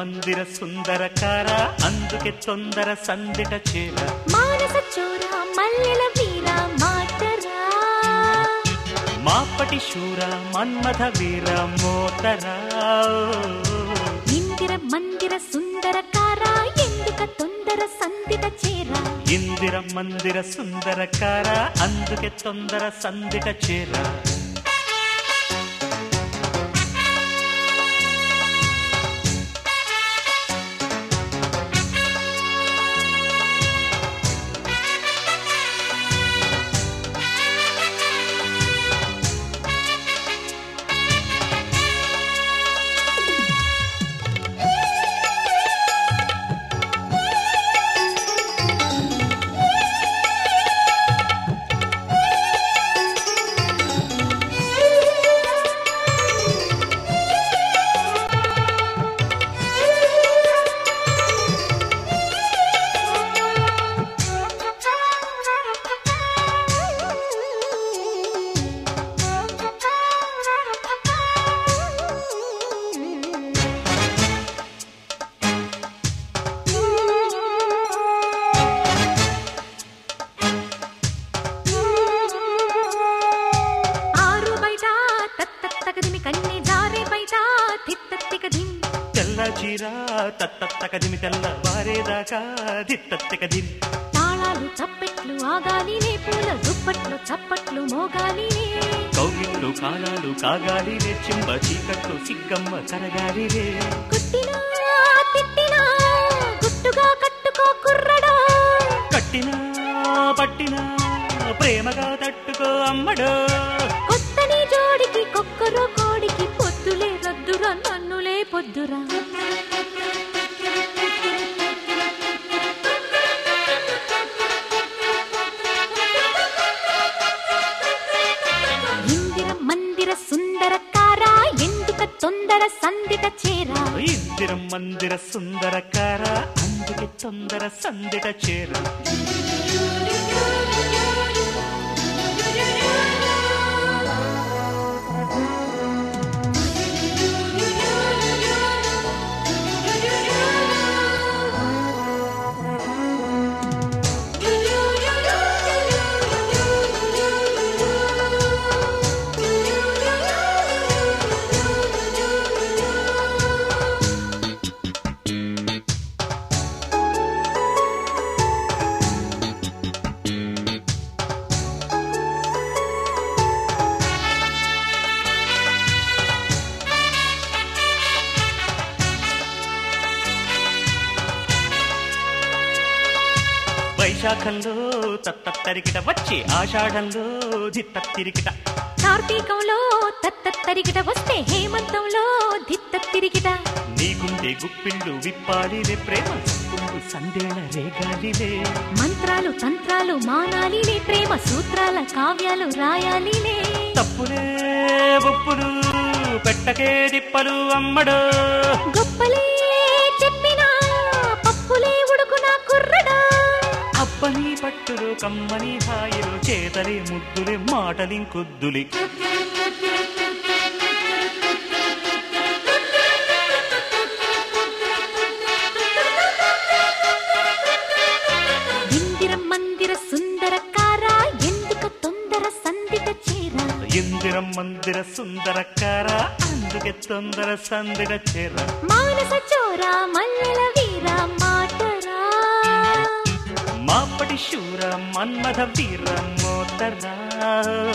మందిర సుందరకార అందుకే తొందర సందిట చేర మానస చోర మల్లెల వీర మాటరా మాపటి శూర మన్మథ వీర మోతరా ఇందిర మందిర సుందరకార ఎందుక తొందర సందిట చేర ఇందిర మందిర సుందరకార అందుకే తొందర సందిట చేర ఆరు బయట తత్తత్తకదిమి కన్ని జారే బయట తిత్తత్తికదిం తెల్ల చీర తత్తత్తకదిమి తెల్ల వారేదాకా దిత్తత్తకదిమి తాళాలు చప్పెట్లు ఆగాలినే పూల దుప్పట్లు చప్పట్లు మోగాలినే కౌగిళ్ళు కాలాలు కాగాలిరే చింబ చీకట్లు సిగ్గమ్మ కరగాలిరే కుట్టినా తిట్టినా గుట్టుగా కట్టుకో కుర్రడా కట్టినా పట్టినా ప్రేమగా తట్టుకో అమ్మడో కొత్తని జోడికి కొక్కరో కోడికి పొద్దులే రద్దురా నన్నులే పొద్దురా ఇందిర మందిర సుందరకార ఎందుక తొందర సందిట చేరా ఇందిరం మందిర సుందరకార అందుకే తొందర సందిట చేరు వైశాఖంలో తత్తరికిట వచ్చి ఆషాఢంలో దిత్తరికిట కార్తీకంలో తత్తరిగిట వస్తే హేమంతంలో దిత్త తిరిగిట నీకుండే గుప్పిళ్ళు విప్పాలిలే ప్రేమ కుంగు సందేళ రేగాలిలే మంత్రాలు తంత్రాలు మానాలిలే ప్రేమ సూత్రాల కావ్యాలు రాయాలిలే తప్పులే ఒప్పులు పెట్టకే దిప్పలు అమ్మడు గొప్పలే చెప్పినా పప్పులే ఉడుకునా కుర్రడా అబ్బని పట్టులు కమ్మని హాయిలు చేతలే ముద్దులే మాటలింకొద్దులి ఇందిర మందిర సుందరకార ఎందుక తొందర సందిట చేరా ఇందిరం మందిర సుందరకార అందుకే తొందర సందిడ చేర మానస చోరా మల్లెల వీర మాటరా మాపటి శూర మన్మథ వీర మోతరా